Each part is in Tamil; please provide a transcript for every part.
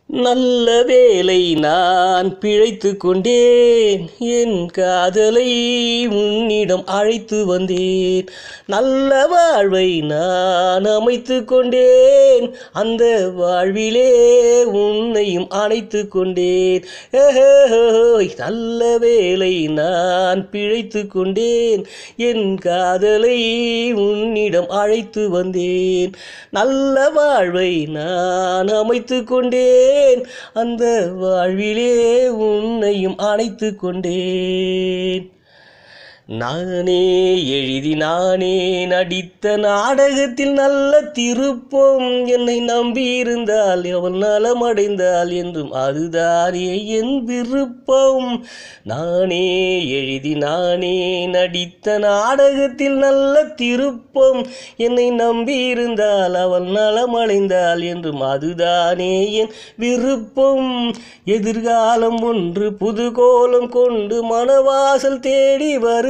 நல்ல வேளை நான் பிழைத்து கொண்டேன் என் காதலை உன்னிடம் அழைத்து வந்தேன் நல்ல வாழ்வை நான் அமைத்து கொண்டேன் அந்த வாழ்விலே உன்னையும் அணைத்து கொண்டேன் ஏஹோய் நல்ல வேளை நான் பிழைத்து கொண்டேன் என் காதலை உன்னிடம் அழைத்து வந்தேன் நல்ல வாழ்வை நான் அமைத்து கொண்டேன் அந்த வாழ்விலே உன்னையும் அணைத்து கொண்டேன் நானே எழுதி நானே நடித்த நாடகத்தில் நல்ல திருப்பம் என்னை நம்பியிருந்தால் அவள் நலமடைந்தால் என்றும் அதுதானே என் விருப்பம் நானே எழுதி நானே நடித்த நாடகத்தில் நல்ல திருப்பம் என்னை நம்பியிருந்தால் அவள் நலமடைந்தால் என்றும் அதுதானே என் விருப்பம் எதிர்காலம் ஒன்று புது கோலம் கொண்டு மனவாசல் தேடி வருதே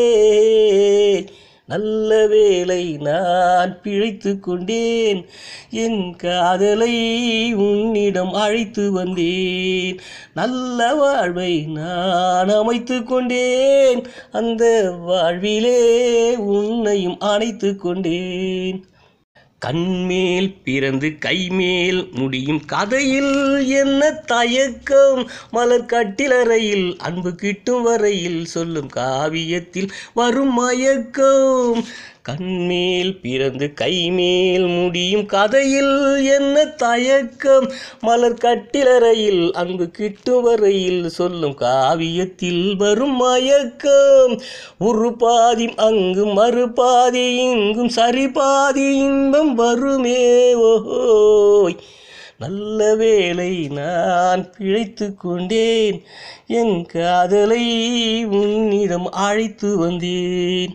நல்ல வேளை நான் பிழைத்து கொண்டேன் என் காதலை உன்னிடம் அழைத்து வந்தேன் நல்ல வாழ்வை நான் அமைத்து கொண்டேன் அந்த வாழ்விலே உன்னையும் அணைத்து கொண்டேன் கண்மேல் பிறந்து கைமேல் முடியும் கதையில் என்ன தயக்கம் மலர் கட்டிலறையில் அன்பு கிட்டும் வரையில் சொல்லும் காவியத்தில் வரும் மயக்கம் கண்மேல் பிறந்து கைமேல் முடியும் கதையில் என்ன தயக்கம் மலர் கட்டிலறையில் அன்பு கிட்டும் வரையில் சொல்லும் காவியத்தில் வரும் மயக்கம் ஒரு பாதி அங்கும் மறுபாதி இங்கும் சரி பாதி இன்பம் வருமே ஓஹோய் நல்ல வேளை நான் பிழைத்து கொண்டேன் என் காதலை உன்னிடம் அழைத்து வந்தேன்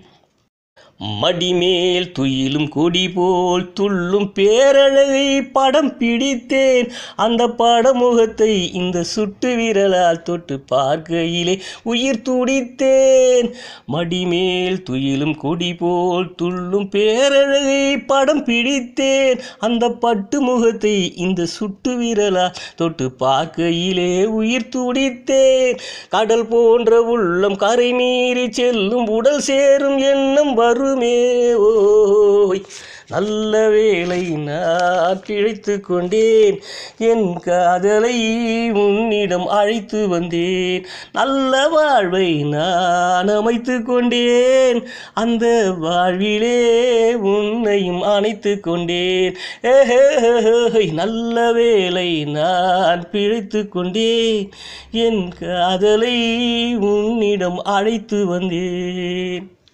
மடிமேல் துயிலும் கொடி போல் துள்ளும் பேரழகை படம் பிடித்தேன் அந்த படமுகத்தை இந்த சுட்டு விரலால் தொட்டு பார்க்கையிலே உயிர் துடித்தேன் மடிமேல் துயிலும் கொடி போல் துள்ளும் பேரழகை படம் பிடித்தேன் அந்த பட்டு முகத்தை இந்த சுட்டு விரலால் தொட்டு பார்க்கையிலே உயிர் துடித்தேன் கடல் போன்ற உள்ளம் கரை மீறி செல்லும் உடல் சேரும் எண்ணம் வருமே ஓய் நல்ல வேளை நான் பிழைத்து கொண்டேன் என் காதலை உன்னிடம் அழைத்து வந்தேன் நல்ல வாழ்வை நான் அமைத்து கொண்டேன் அந்த வாழ்விலே உன்னையும் அணைத்து கொண்டேன் ஏஹே நல்ல வேளை நான் பிழைத்து கொண்டேன் என் காதலை உன்னிடம் அழைத்து வந்தேன்